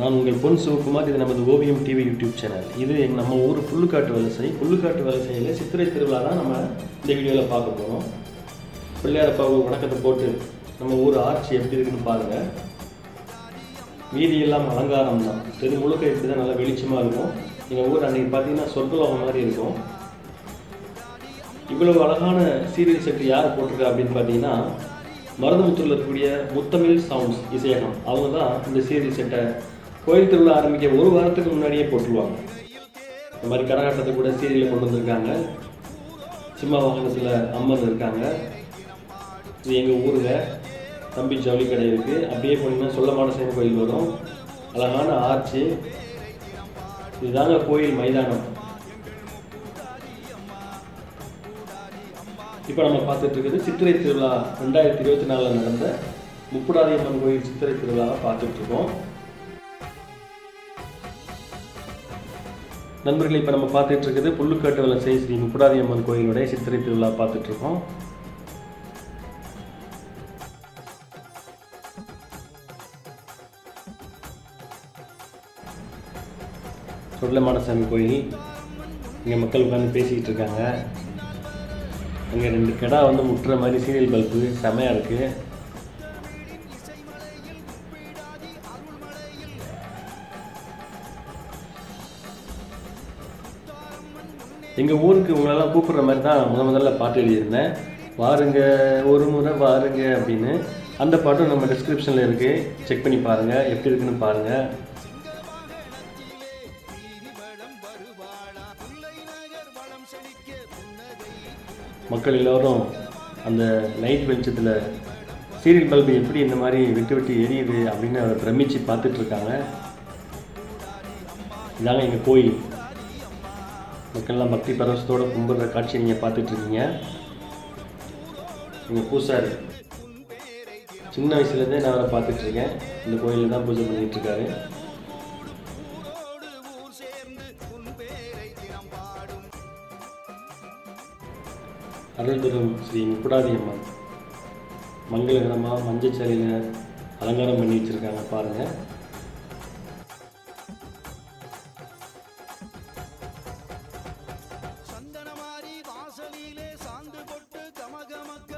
நான் உங்கள் பொன் சிவகுமார் இது நமது ஓவியம் டிவி யூடியூப் சேனல் இது எங்க நம்ம ஊர் புல்லுக்காட்டு வலசை புல்லுக்காட்டு வலசையில் சித்திரை திருவிழா தான் நம்ம இந்த வீடியோவில் பார்க்க போகிறோம் பிள்ளையாரப்பா ஒரு வணக்கத்தை போட்டு நம்ம ஊர் ஆட்சி எப்படி இருக்குன்னு பாருங்கள் வீதியெல்லாம் அலங்காரம் தான் தெரு முழுக்க இப்படி தான் நல்லா வெளிச்சமாக இருக்கும் எங்கள் ஊர் அன்றைக்கி பார்த்தீங்கன்னா சொர்க்கலோகம் மாதிரி இருக்கும் இவ்வளவு அழகான சீரியல் செட்டு யார் போட்டிருக்கா அப்படின்னு பார்த்தீங்கன்னா மருதமுத்தூரில் இருக்கக்கூடிய முத்தமிழ் சவுண்ட்ஸ் இசையகம் அவங்க தான் இந்த சீரியல் செட்டை கோயில் திருவிழா ஆரம்பிக்க ஒரு வாரத்துக்கு முன்னாடியே போட்டுருவாங்க இந்த மாதிரி கரகாட்டத்தை கூட சீரியலில் கொண்டு வந்திருக்காங்க சிம்ம வாகனத்தில் அம்மன் இருக்காங்க இது எங்கள் ஊருங்க தம்பி ஜவுளி கடை இருக்குது அப்படியே போனீங்கன்னா சொல்லமான சேம கோயில் வரும் அழகான ஆர்ச்சு இதுதாங்க கோயில் மைதானம் இப்போ நம்ம பார்த்துட்டு இருக்கிறது சித்திரை திருவிழா ரெண்டாயிரத்தி இருபத்தி நாலில் நடந்த முப்புடாதி அம்மன் கோயில் சித்திரை திருவிழாவை பார்த்துட்டு இருக்கோம் நண்பர்களே இப்போ நம்ம பார்த்துட்டு இருக்குது புல்லுக்காட்டு வலசை ஸ்ரீ முப்புடாதி அம்மன் கோயிலுடைய சித்திரை திருவிழா பார்த்துட்டு இருக்கோம் சுடலமானசாமி கோயில் இங்கே மக்கள் உட்காந்து பேசிக்கிட்டு இருக்காங்க அங்கே ரெண்டு கிடா வந்து முட்டுற மாதிரி சீரியல் பல்பு செமையாக இருக்குது எங்கள் ஊருக்கு உங்களெல்லாம் கூப்பிடுற மாதிரி தான் முத முதல்ல பாட்டு எழுதியிருந்தேன் வாருங்க ஒரு முறை வாருங்க அப்படின்னு அந்த பாட்டும் நம்ம டிஸ்கிரிப்ஷனில் இருக்குது செக் பண்ணி பாருங்கள் எப்படி இருக்குன்னு பாருங்கள் மக்கள் எல்லோரும் அந்த லைட் வெளிச்சத்தில் சீரியல் பல்பு எப்படி இந்த மாதிரி விட்டு விட்டு எரியுது அப்படின்னு அதை பிரமிச்சு பார்த்துட்டு இருக்காங்க இதாங்க எங்கள் கோயில் மக்கள்லாம் பக்தி பரவசத்தோட கும்பிட்ற காட்சியை நீங்கள் பார்த்துட்டு இருக்கீங்க எங்கள் பூசாரி சின்ன வயசுலேருந்தே நான் அவரை பார்த்துட்டு இருக்கேன் இந்த கோயிலில் தான் பூஜை பண்ணிட்டு இருக்காரு அருள் தரும் ஸ்ரீ முக்குடாதி அம்மன் மங்களகரமாக மஞ்சள் சாலையில் அலங்காரம் பண்ணி வச்சுருக்காங்க பாருங்கள் சந்தனமாரி வாசலிலே சாந்து கொட்டு கமகமக்க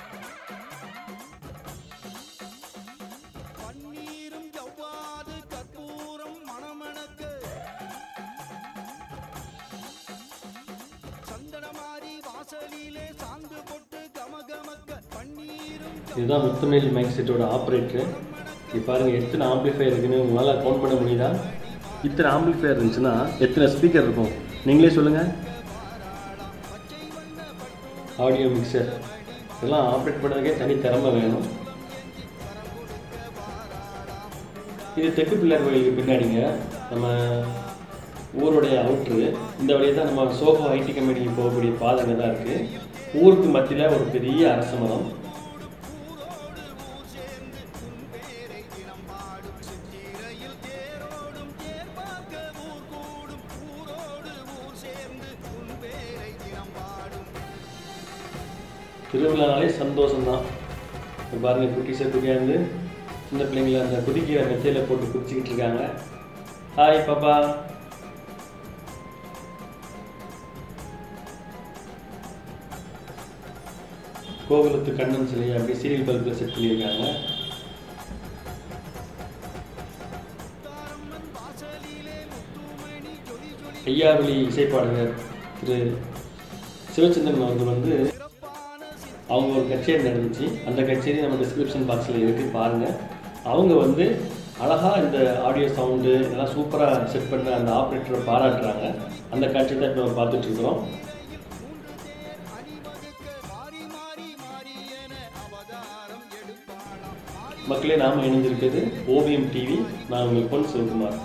பன்னீரும் ஜவ்வாது கற்பூரம் மணமணக்க சந்தனமாரி வாசலிலே சாந்து கொட்டு கமகமக்க பன்னீரும் இதுதான் முத்துமேல் மைக் செட்டோட ஆப்ரேட்டரு இது பாருங்கள் எத்தனை ஆம்பிளிஃபையர் இருக்குன்னு உங்களால் கவுண்ட் பண்ண முடியுதா இத்தனை ஆம்பிளிஃபையர் இருந்துச்சுன்னா எத்தனை ஸ்பீக்கர் இருக்கும் நீங்களே சொல்லுங்கள் ஆடியோ மிக்சர் இதெல்லாம் ஆப்ரேட் பண்ணுறதுக்கே தனி திறமை வேணும் இது தெற்கு பிள்ளையார் கோயிலுக்கு பின்னாடிங்க நம்ம ஊருடைய அவுட்ரு இந்த வழியாக தான் நம்ம சோஃபா ஐடி கம்பெனிக்கு போகக்கூடிய பாதைங்க தான் இருக்குது ஊருக்கு மத்தியில் ஒரு பெரிய அரச மரம் திருவிழானாலே சந்தோஷம்தான் இப்போ பாருங்க குட்டீஸை குட்டியாந்து சின்ன பிள்ளைங்கள அந்த குதிக்கிற மெத்தையில் போட்டு குதிச்சுக்கிட்டு இருக்காங்க ஹாய் பாப்பா கோகுலத்து கண்ணன் சிலையை அப்படியே சீரியல் பல்பில் செட் பண்ணியிருக்காங்க ஐயாவளி இசைப்பாடகர் திரு சிவச்சந்திரன் அவர்கள் வந்து அவங்க ஒரு கச்சேரி நடந்துச்சு அந்த கச்சேரி நம்ம டிஸ்கிரிப்ஷன் பாக்ஸில் இருக்குது பாருங்கள் அவங்க வந்து அழகாக இந்த ஆடியோ சவுண்டு இதெல்லாம் சூப்பராக செட் பண்ண அந்த ஆப்ரேட்டரை பாராட்டுறாங்க அந்த காட்சி தான் இப்போ நம்ம பார்த்துட்ருக்குறோம் மக்களே நாம் இணைந்திருக்கிறது ஓவியம் டிவி நான் உங்கள் பொன் சிவகுமார்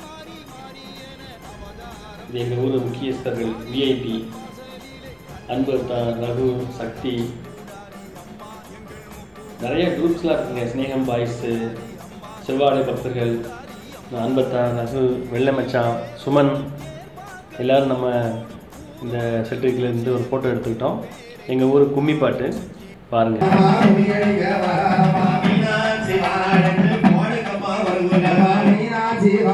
இது எங்கள் ஊர் முக்கியஸ்தர்கள் விஐபி அன்பர்தா ரகு சக்தி நிறைய குரூப்ஸ்லாம் இருக்குங்க ஸ்னேகம் பாய்ஸு செவ்வாடை பக்தர்கள் அன்பத்தா ரகு வெள்ளை மச்சான் சுமன் எல்லோரும் நம்ம இந்த செட்டுக்குலேருந்து ஒரு ஃபோட்டோ எடுத்துக்கிட்டோம் எங்கள் ஊர் கும்மி பாட்டு பாருங்கள் மீனாட்சி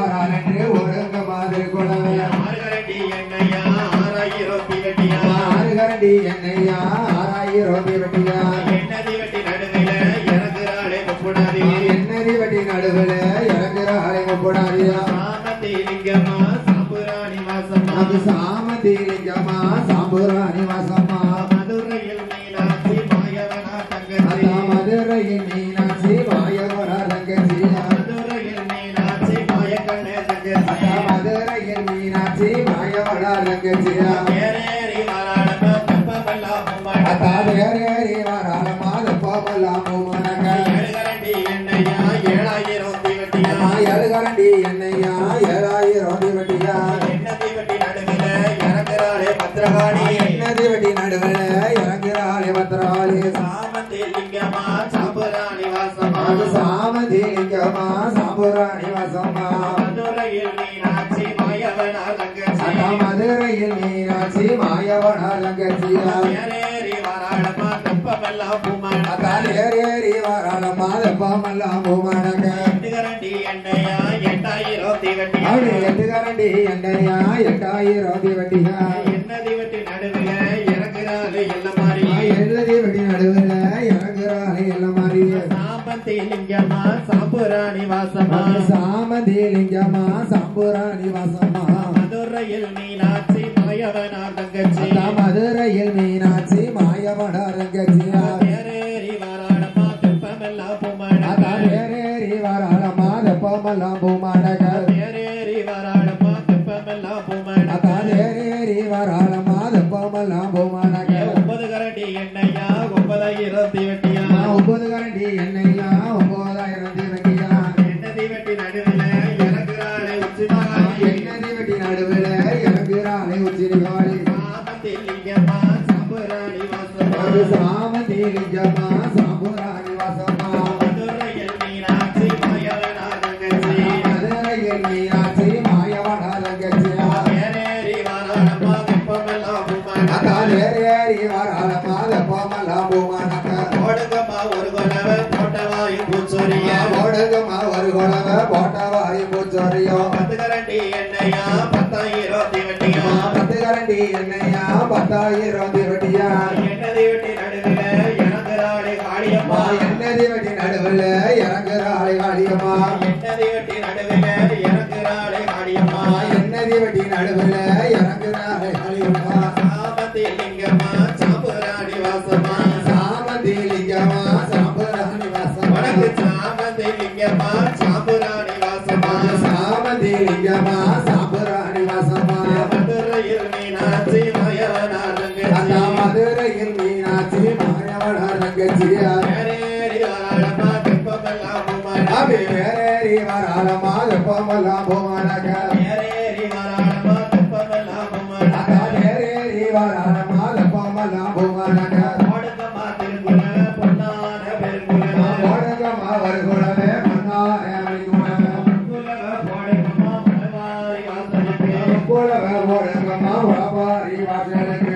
அது சாமதிலிங்கமா சாம்புராணி வாசம்மா மதுரையில் மீனாட்சி மாயவனா தங்கச்சி அத்தா மதுரையில் மீனாட்சி மாயவரா ரங்கஜியா மதுரையில் மீனாட்சி மாயக்கண்ணே அத்தா தங்கச்சி மதுரையில் மீனாட்சி மாயவரா ரங்கஜியா ஏறேறி வராளம தப்பமெல்லாம் அத்தா உம்மடக்கா வேறேறி வராளமா லப்பமல்லாமோ மனங்க ஏழுகரண்டி என்னையா ஏழாயிரம் தீவட்டியா ஏழுகரண்டி என்னையா ஏழாயிரம் திவட்டியா என்ன தீவட்டி நடுவில இறங்குறாளே பத்திரகாளி என்னதி வெட்டி நடுவில் இறங்குறாளே பத்திராளி சாமந்தி லிங்கமா சாம்பராணி வாசமா அது சாமதிலிங்கமா சாம்புராணி வாசம்மா மதுரையில் மீனாட்சி மாயவனா தங்கச்சி அத்தா மதுரையில் மீனாட்சி மாயவனா ரங்கஜியா ஏறேறி வராளமா தப்பமெல்லாம் அத்தா உம்மடக்கா ஏறேறி வராளமா லப்பமல்லாமோ மனங்க எட்டுகரண்டி என்னையா எட்டாயிரம் தீவட்டியா அவளு எட்டுகரண்டி என்னையா எட்டாயிரம் திவட்டியா என்ன தீவட்டி நடுவில இறங்குறாளே எல்ல மாதிரி எழுதி வெட்டி நடுவில் இறங்குறாளே எல்லாம் மாதிரி சாம்பந்தி லிங்கமா சாம்புராணி வாசமா சாமதிலிங்கமா சாம்புராணி வாசம்மா மதுரையில் மீனாட்சி மாயவனா தங்கச்சி அத்தா மதுரையில் மீனாட்சி மாயவனா ரங்கஜியா ஏறேறி வராளமா தெப்பமெல்லாம் அத்தா பூமடக்கா வேறேறி வராளமா லப்பமல்லாம் பூமாடக ஏறேறி வராளமா தெப்பமெல்லாம் அத்தா பூமடக்கா வேறேறி வராளமா லப்பமல்லாம் பூமாடக ஒன்பது கரண்டி என்னையா ஒன்பதாயிரம் தீவட்டியா ஒன்பது கரண்டி என்னையா ஒன்பதாயிரம் தீவட்டியா என்ன தீவட்டி நடுவில இறங்குறாளே உச்சிமாலி எண்ணெய் வெட்டி நடுவில் இறங்குறாளே உச்சிரிகாளி சாமந்தி லிங்கமா சாம்புராணி வாசமா ஒரு சாமதிலிங்கமா சாம்புராணி வாசம்மா மதுரையில் மீனாட்சி மாயவனா தங்கச்சி மதுரையில் மீனாட்சி மாயவனா ரங்கஜியா ஏறேறி வராளமா தெப்பமெல்லாம் அத்தா பூமடக்கா வேறேறி வராளமா லப்பமல்லாம் பூமாடக ஓடுங்கம்மா ஒரு கொலவ போட்டவாயும் பூச்சொரியா ஓடுகமா ஒரு குழவ போட்டவாரி பூச்சோரியோ பத்து கரண்டி எண்ணெயா பத்தாயிரம் தீவட்டியா பத்து கரண்டி என்னையா பத்தாயிரம் திவட்டியா என்ன தீவட்டி நடுவில இறங்குறாளே காளியம்மா எண்ணெய் வெட்டி நடுவில் இறங்குறாளே காளியம்மா என்ன தீவட்டி நடுவில இறங்குறாளே காளியம்மா எண்ணெய் வெட்டி நடுவில் இறங்குறாளே காளியம்மா சாமந்தி லிங்கம்மா சாம்புராணி வாசமா சாமதி லிங்கமா சாம்பராணி வடக்கு வாசமா சாமந்தி லிங்கம்மா சாம்புராணி வாசமா சாமதி லிங்கமா சாம்பராணி வாசமா மதுரையில் மீனாட்சி மயவனா அத்தா தங்கச்சி மதுரையில் மீனாட்சி மாயவனா ரங்கச்சியா ஏறேறி வராளமா தெப்பமெல்லாம் அபி பூமடக்கா வேறேறி வராளமா எப்பமெல்லாம் போவானக ஏறேறி வராளமா தெப்பமெல்லாம் அத்தா பூமடக்கா வேறேறி வராளமா எப்பமெல்லாம் போவானக ஓடுங்கம்மா திருக்குல பொன்னான பெருங்குல ஓடகமா வருகுணவே மன்னாரே அமிகுணவே குலவ போடுங்கம்மா மலவாரி வாசலுக்கு குலவே ஓடகமா உளவாரி வாசலுக்கு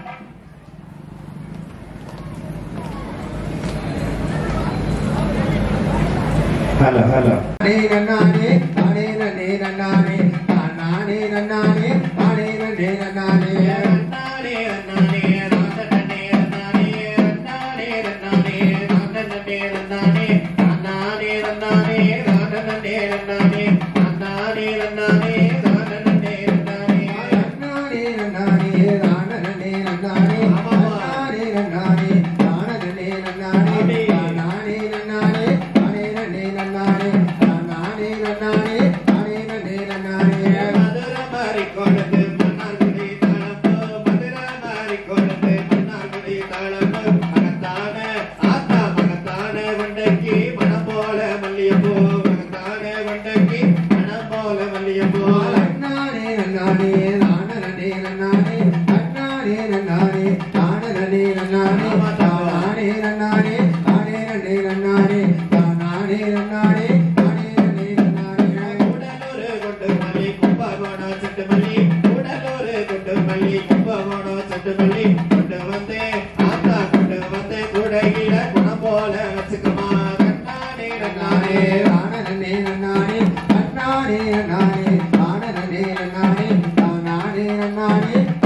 ஹலோ ஹலோ நானே நன்னானே நானே நன்னே நன்னானே நானே நன்னானே நானே நன்னே நன்னானே நானே நானே நானே நானே நானே நானே நானே நானே நானே நானே நானே நானே நானே நானே நானே நானே நன்னானே நன்னானே நானே நன்னானே நானே நன்னானே நானே நன்னானே நானே நன்னானே நானே நன்னே நன்னானே நானே நன்னானே நானே நன்னே நன்னானே மதுரை மாறி கொழுந்து மன்னார்குடி தளம்பு மதுரை மாறி கொழுந்து மன்னார்குடி தளம்பு மகத்தான ஆத்தா மகத்தான கொண்டைக்கு மனம் போல மல்லியப்பூ மகத்தான கொண்டைக்கு மனம் போல மல்லியப்பூ நன்னானே நன்னானே நானே நன்னானே நன்னானே நன்னானே நானே நன்னானே நானே நன்னானே நானே நன்னே நன்னானே நானே நன்னானே நானே நன்னே நன்னானே கூடலூர் கொண்டு மல்லி கும்பகோணம் செட்டு மல்லி கூடலூர் கொண்டு மல்லி கும்பகோணம் செட்டு மல்லி கொண்டு வந்து ஆத்தா கொண்டு வந்து கூடையில குணம் போல வச்சுக்குமா கண்ணானே நன்னானே கண்ணானே நானே நன்னானே நன்னானே நன்னானே நானே நன்னானே நானே நன்னானே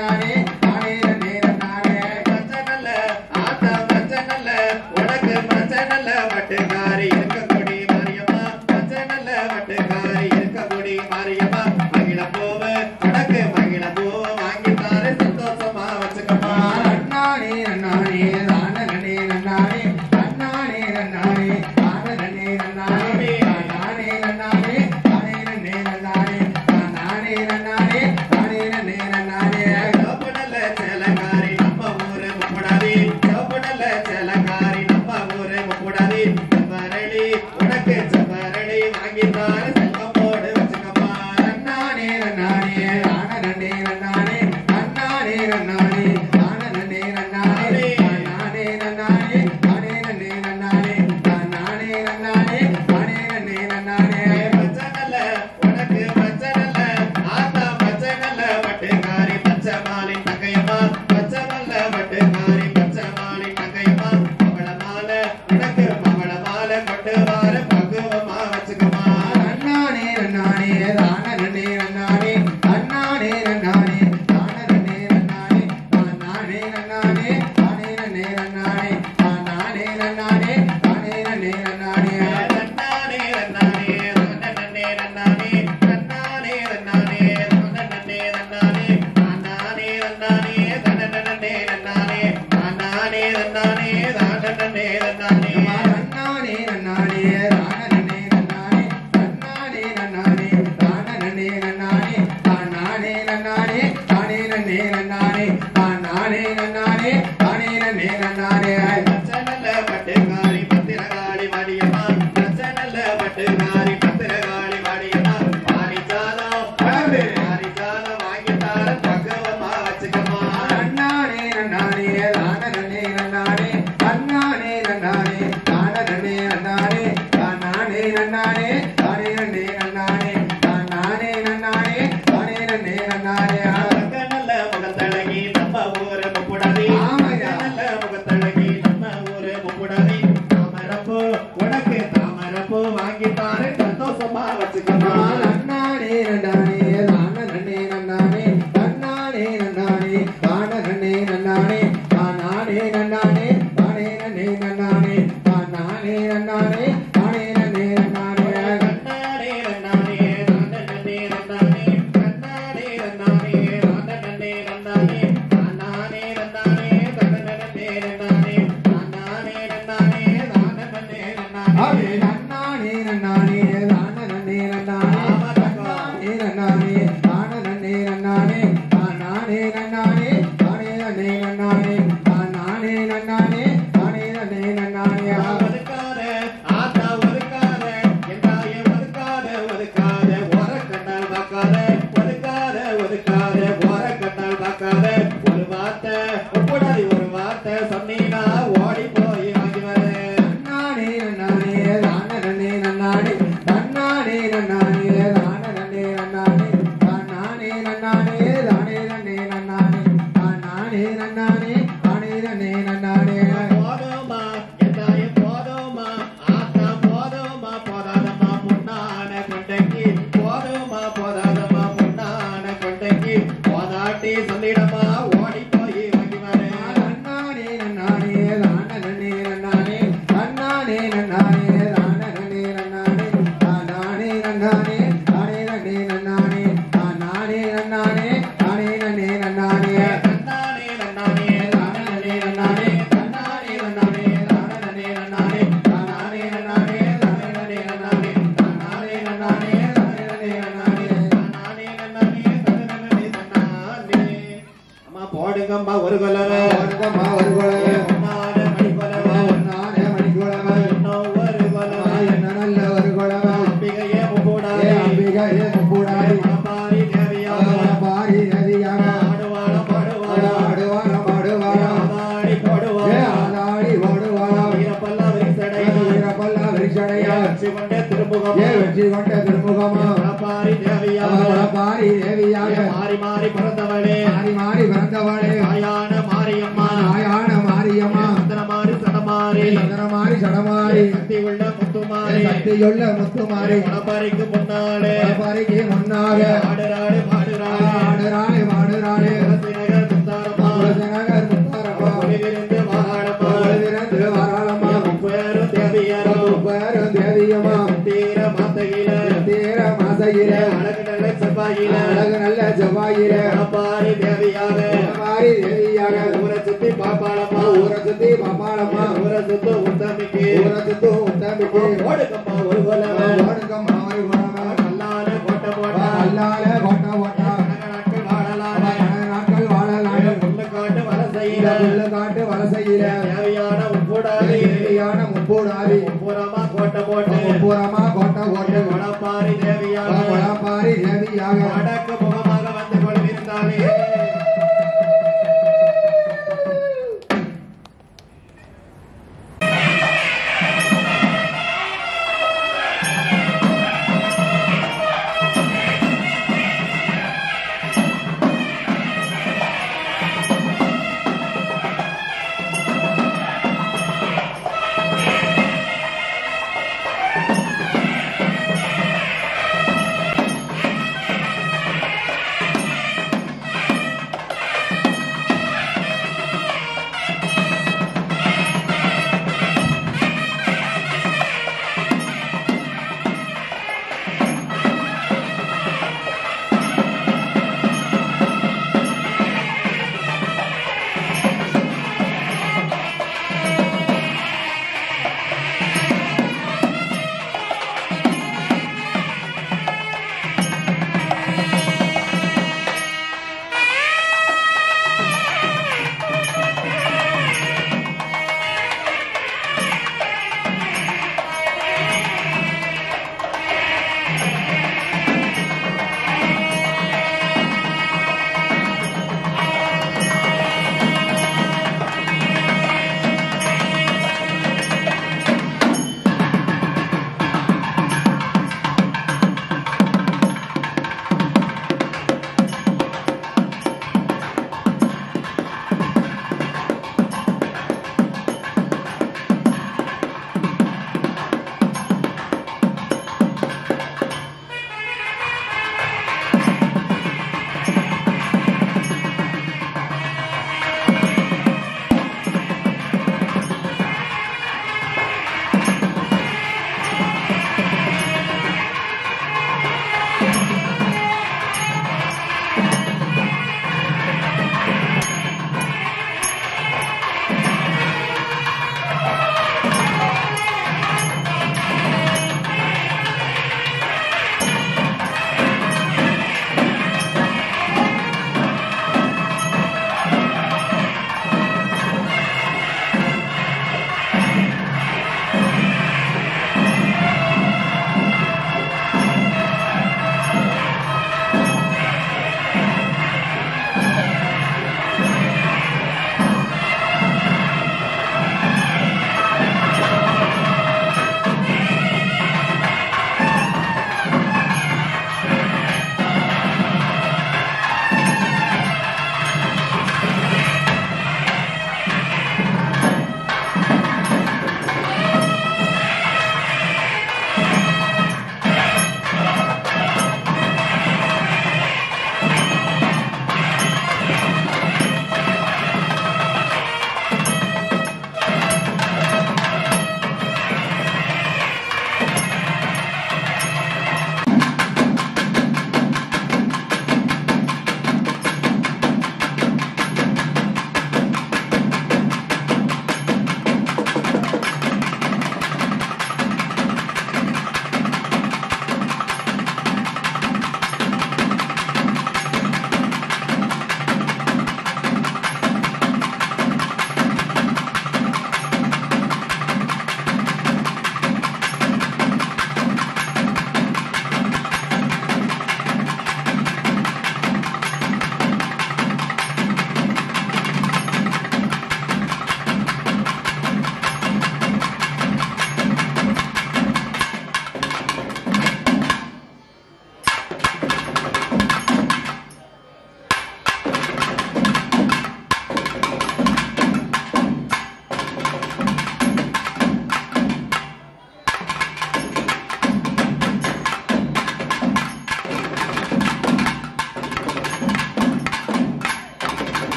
நன்னானே தானே நன்னே நன்னானே மச்சனல்ல, ஆத்தா மச்சனல்ல, உனக்கு மச்சனல்ல வட்டுக்காரி இருக்கக்கூடிய மாரியம்மா. மச்சனல்ல வட்டுக்காரி இருக்கக்கூடிய மாரியம்மா. மகிழப்பூவு, உனக்கு மகிழப்பூவு வாங்கித்தாரு, சந்தோஷமா வச்சுக்கம்மா. நன்னானே நன்னானே தானே நன்னே நன்னானே நன்னானே நன்னானே தானே நன்னே நன்னானே நானே நன்னானே தானே நன்னே நன்னானே நானே நன்னானே தானே நன்னே நன்னானே சிவப்பு நல்ல சேலக்காரி நம்ம ஊரு முப்புடாதி. சிவப்பு நல்ல சேலக்காரி நம்ம ஊரு முப்புடாதி. செவ்வரளி, உனக்கு செவ்வரளி வாங்கித்தாரு, செல்வம் போடு வச்சுக்கம்மா. நன்னானே நன்னானே தானே நன்னே நன்னானே நன்னானே நன்னானே தானே நன்னே நன்னானே நானே நன்னானே தானே நன்னே நன்னானே நானே நன்னானே தானே நன்னே நன்னானே மச்சனல்ல, உனக்கு மச்சனல்ல, ஆத்தா மச்சனல்ல, வட்டுக்காரி பச்சைமாலின் தங்கையம்மா. பச்சைமல்ல வட்டுக்காரி பச்சைமாலின் தங்கையம்மா. பவளமாலை, உனக்கு பவளமாலை கொண்டு வார பக்குவமா வச்சுக்கம்மா. நன்னானே நன்னானே தானே நன்னே நன்னானே நன்னானே நன்னானே தானே நன்னே நன்னானே நானே நன்னானே தானே நன்னே நன்னானே நானே நன்னானே தானே நன்னே நன்னானே நன்னானே, நன்னானே, நன்னனே, நன்னானே, நன்னானே, நன்னானே, நன்னனே, நன்னானே, நானானே, நன்னானே, தனனனே, நன்னானே, நானானே, நன்னானே, தானனனே, நன்னானே. நன்னானே நன்னானே தானே நன்னே நன்னானே நன்னானே நன்னானே தானே நன்னே நன்னானே நானே நன்னானே தானே நன்னே நன்னானே நானே நன்னானே தானே நன்னே நன்னானே பச்சனல்ல பட்டுக்காரி பத்திரகாளி வாடியம்மா. பச்சனல்ல பட்டுக்காரி பத்திரகாளி வாடியம்மா. பாரிஜாதம், பாரிஜாதம் வாங்கித்தார பக்குவமா வச்சுக்கம்மா. நன்னானே நன்னானே தானே நன்னே நன்னானே நன்னானே நன்னானே தானே நன்னே நன்னானே நானே நன்னானே தானே நன்னே நன்னானே நானே நன்னானே தானே நன்னே நன்னானே பக்கநல்ல முகத்தழகி நம்ம ஊரு முப்புடாதி. ஆமையா. பக்கநல்ல முகத்தழகி நம்ம ஊரு முப்புடாதி. தாமரைப்பூ, உனக்கு தாமரைப்பூ வாங்கித்தாரு சந்தோஷமா வச்சுக்கம்மா நன்னானே நன்னானே தான நன்னே நன்னானே நன்னானே நன்னானே தான நன்னே நன்னானே நானே நன்னானே தானே நன்னே நன்னானே நானே நன்னானே தானே நன்னே நன்னானே நன்னானே, நன்னானே, நன்னனே, நன்னானே, நன்னானே, நன்னானே, நன்னனே, நன்னானே, நானானே, நன்னானே, தனனனே, நன்னானே, நானானே, நன்னானே, தானனனே, அவே நன்னானே. நன்னானே நன்னானே தான நன்னே நன்னானே நன்னானே நன்னானே தான நன்னே நன்னானே நானே நன்னானே தானே நன்னே நன்னானே நானே நன்னானே தானே நன்னே நன்னானே ஒதுக்காத, ஆத்தா ஒதுக்காத, என் தாயை ஒதுக்காத, ஒதுக்காத, ஓரக்கண்ணால் பார்க்காத, ஒதுக்காத, ஒதுக்காத, ஓரக்கண்ணால் பார்க்காத. ஒரு வார்த்தை, ஒப்புடாதி ஒரு வார்த்தை சொன்னீனா ஓடி போய் வாங்கி வரேன் நன்னானே நன்னானே தான நன்னே நன்னானே நன்னானே நன்னானே தான நன்னே நன்னானே நானே நன்னானே தானே நன்னே நன்னானே நானே நன்னானே தானே நன்னே நன்னானே போதுமா என் தாயை போதுமா ஆத்தா போதுமா போதாதம்மா பொண்ணான கொண்டைக்கு போதுமா போதாதம்மா பொண்ணான கொண்டைக்கு போதாட்டி சொல்லிடமா ஓடி போய் வாங்கி வரேன் நன்னானே நன்னானே தான நன்னே நன்னானே நன்னானே நன்னானே தான நன்னே நன்னானே நானே நன்னானே தானே நன்னே நன்னானே நானே நன்னானே தானே நன்னே நன்னானே நன்னானே நன்னானே தானனே நன்னானே நன்னானே நன்னானே தானனே நன்னானே தானனே நன்னானே தானனே நன்னானே தானனே நன்னானே தானனே நன்னானே தானனே நன்னானே தானனே நன்னானே அம்மா போடுங்கம்மா ஒரு கொலவை ஒருகமா ஒரு குழவை பொன்னான மணி கொலவை நானே மணிக்குழவை இன்னும் ஒரு கொலவை என்ன நல்ல ஒரு குழவை அம்பிகையே ஏ முக்கூடாதே அம்பிகையே முப்புடாய் மணப்பாரி தேவியாக பாரி நதியாக ஆடுவாளம் பாடுவாளம் ஆடுவானா பாடுவானா ஆடி ஏ போடுவாளம் ஆதாடி ஓடுவானா வீரப்பல்லா விரிசடையா வீரப்பல்லா விரிச்சடையா வெற்றி கொண்ட திருமுகம் ஏ வெற்றி கொண்ட திருமுகமா மணப்பாரி தேவியாக பாரி தேவியாக மாறி மாறி பிறந்தவளே மாறி மாறி பிறந்தவளே தாயான மாரியம்மா நாயான மாரியம்மா சந்திரமாரி சடமாரி சந்திரமாரி சடமாரி சக்தி உள்ள முத்துமாரி சக்தியுள்ள முத்துமாரி மணப்பாரிக்கு முன்னாலே பாரிக்கு முன்னாக ஆடுறாடு பாடுறாடு ஆடுறாளே பாடுறாளே நகர வலசையில அழகு நல்ல செவ்வாயில அழகு நல்ல செவ்வாயில பாரி தேவியாக மாறி தேவியாக ஊரை சுத்தி பாப்பாளம்மா ஊரை சுத்தி பாப்பாளம்மா ஊரை சுத்த உத்தமிக்கு ஊரை சுத்தும் உத்தமிக்கு ஓடுக்கம்மா ஒரு கொலவ ஓடுக்கம் மாறி போனவன் நல்லால கோட்டை போட்டா அல்லால கொட்ட ஓட்டா நாட்கள் வாழலான நாட்கள் வாழலாம் புல்லு காட்டு வர செய்யல புல்லு காட்டு வலசையில தேவையான உப்புடாது தேவியான முப்பூடாரி பூரமா கோட்டை போட்டு முப்பூரமா கொட்ட ஓட்டு வடப்பாரி தேவியாக வடப்பாரி தேவியாக வடக்கு முகமாக வந்து கொள்விருந்தாலே ஆ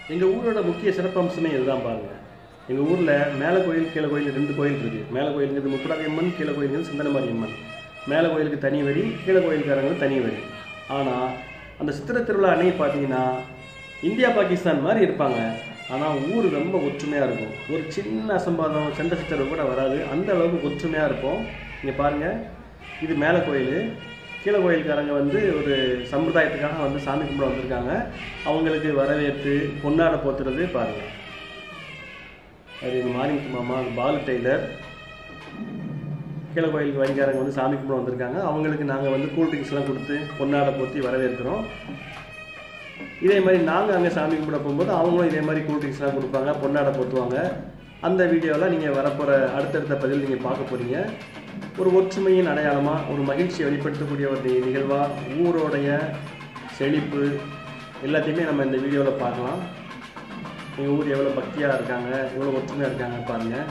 எங்கள் ஊரோட முக்கிய சிறப்பம்சமே இதுதான் பாருங்கள் எங்கள் ஊரில் மேலே கோயில் கீழே கோயில் ரெண்டு கோயில் இருக்குது மேலே கோயிலுங்கிறது முப்படாதி அம்மன் கீழே கோயிலுங்கிறது சிந்தனமாரி அம்மன் மேலே கோயிலுக்கு தனி வரி கீழே கோயிலுக்காரங்களுக்கு தனி வரி ஆனால் அந்த சித்திரை திருவிழா அன்னைக்கு பார்த்தீங்கன்னா இந்தியா பாகிஸ்தான் மாதிரி இருப்பாங்க ஆனால் ஊர் ரொம்ப ஒற்றுமையாக இருக்கும் ஒரு சின்ன அசம்பாதம் சண்டை சித்திரம் கூட வராது அந்த அளவுக்கு ஒற்றுமையாக இருப்போம் இங்கே பாருங்கள் இது மேலே கோயில் கீழே கோயிலுக்காரங்க வந்து ஒரு சம்பிரதாயத்துக்காக வந்து சாமி கும்பிட வந்திருக்காங்க அவங்களுக்கு வரவேற்று பொன்னாடை போத்துறது பாருங்கள் அது எங்கள் மாரிமுத்து மாமா பாலு டெய்லர் கீழே கோயிலுக்கு வரிகாரங்க வந்து சாமி கும்பிட வந்திருக்காங்க அவங்களுக்கு நாங்கள் வந்து கூல் ட்ரிங்க்ஸ்லாம் கொடுத்து பொன்னாடை போத்தி வரவேற்கிறோம் இதே மாதிரி நாங்கள் அங்கே சாமி கும்பிட போகும்போது அவங்களும் இதே மாதிரி கூல் ட்ரிங்க்ஸ்லாம் கொடுப்பாங்க பொன்னாடை போத்துவாங்க அந்த வீடியோவில் நீங்கள் வரப்போகிற அடுத்தடுத்த பதில் நீங்கள் பார்க்க போகிறீங்க ஒரு ஒற்றுமையின் அடையாளமாக ஒரு மகிழ்ச்சியை வெளிப்படுத்தக்கூடிய ஒரு நிகழ்வாக ஊரோடைய செழிப்பு எல்லாத்தையுமே நம்ம இந்த வீடியோவில் பார்க்கலாம் எங்கள் ஊர் எவ்வளோ பக்தியாக இருக்காங்க எவ்வளோ ஒற்றுமையாக இருக்காங்க பாருங்கள்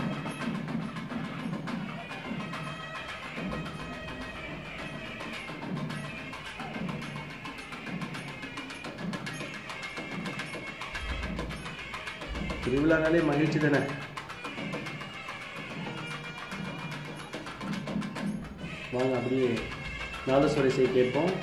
திருவிழானாலே மகிழ்ச்சி தானே வாங்க அப்படியே நாதஸ்வர இசை கேட்போம்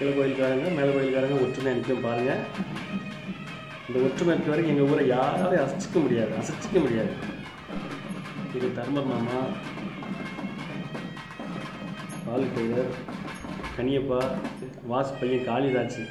கீழே கோயிலுக்காரங்க மேலே கோயிலுக்காரங்க ஒற்றுமையாக நிற்கும் பாருங்கள் இந்த ஒற்றுமை இருக்க வரைக்கும் எங்கள் ஊரை யாராலையும் அசைச்சிக்க முடியாது அசைச்சிக்க முடியாது இது தர்மர் மாமா பால் டெய்லர் கனியப்பா வாசு பையன் காளிதாச்சு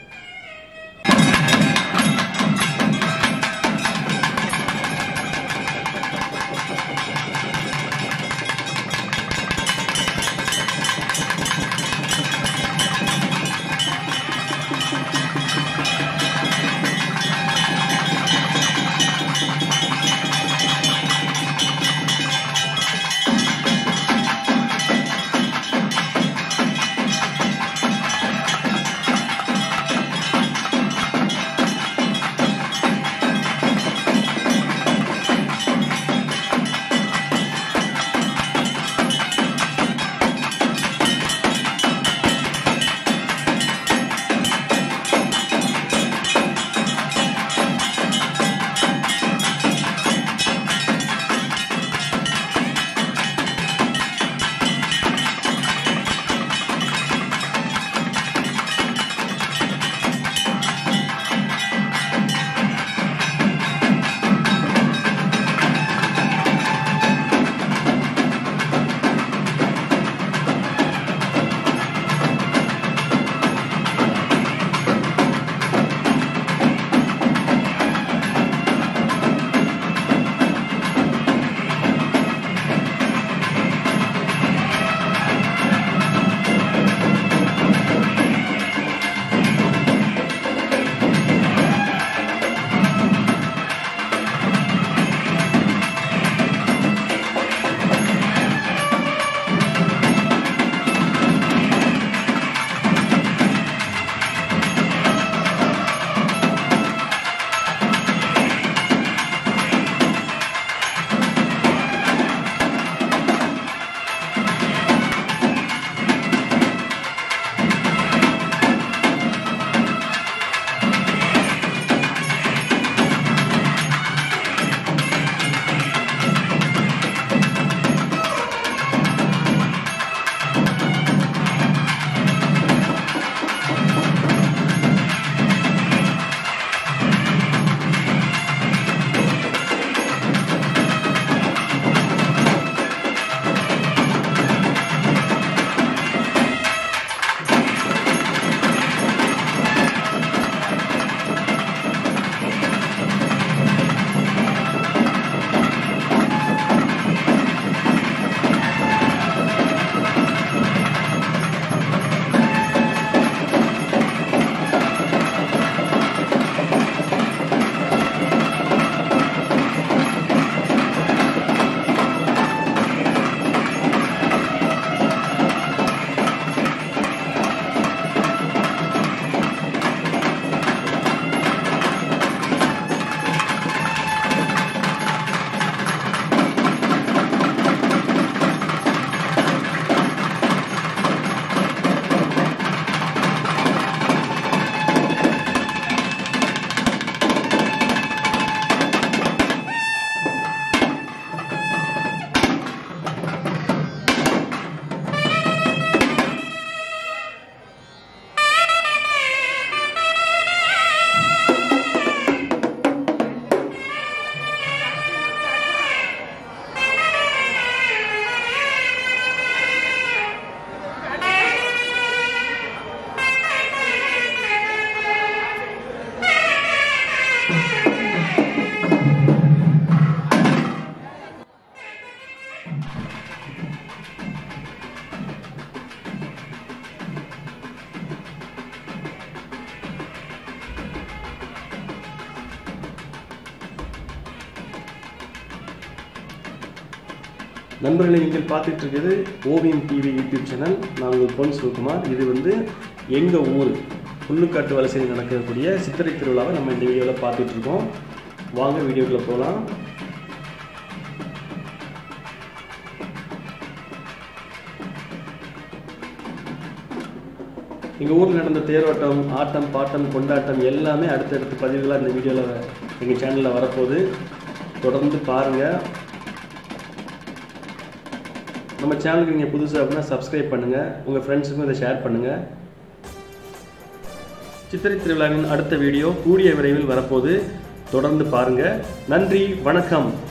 நண்பர்களை நீங்கள் பார்த்துட்டு இருக்கிறது ஓவியம் டிவி யூடியூப் சேனல் நான் உங்கள் பொன் சிவகுமார் இது வந்து எங்கள் ஊர் புல்லுக்காட்டு வலசையில் நடக்கக்கூடிய சித்திரை திருவிழாவை நம்ம இந்த வீடியோவில் பார்த்துட்டு இருக்கோம் வாங்க வீடியோக்குள்ளே போகலாம் எங்கள் ஊரில் நடந்த தேரோட்டம் ஆட்டம் பாட்டம் கொண்டாட்டம் எல்லாமே அடுத்தடுத்த பதிவுகளாக இந்த வீடியோவில் எங்கள் சேனலில் வரப்போகுது தொடர்ந்து பாருங்கள் நம்ம சேனலுக்கு நீங்கள் புதுசு அப்படின்னா சப்ஸ்கிரைப் பண்ணுங்கள் உங்கள் ஃப்ரெண்ட்ஸுக்கும் இதை ஷேர் பண்ணுங்கள் சித்திரை திருவிழாவின் அடுத்த வீடியோ கூடிய விரைவில் வரப்போகுது தொடர்ந்து பாருங்க நன்றி வணக்கம்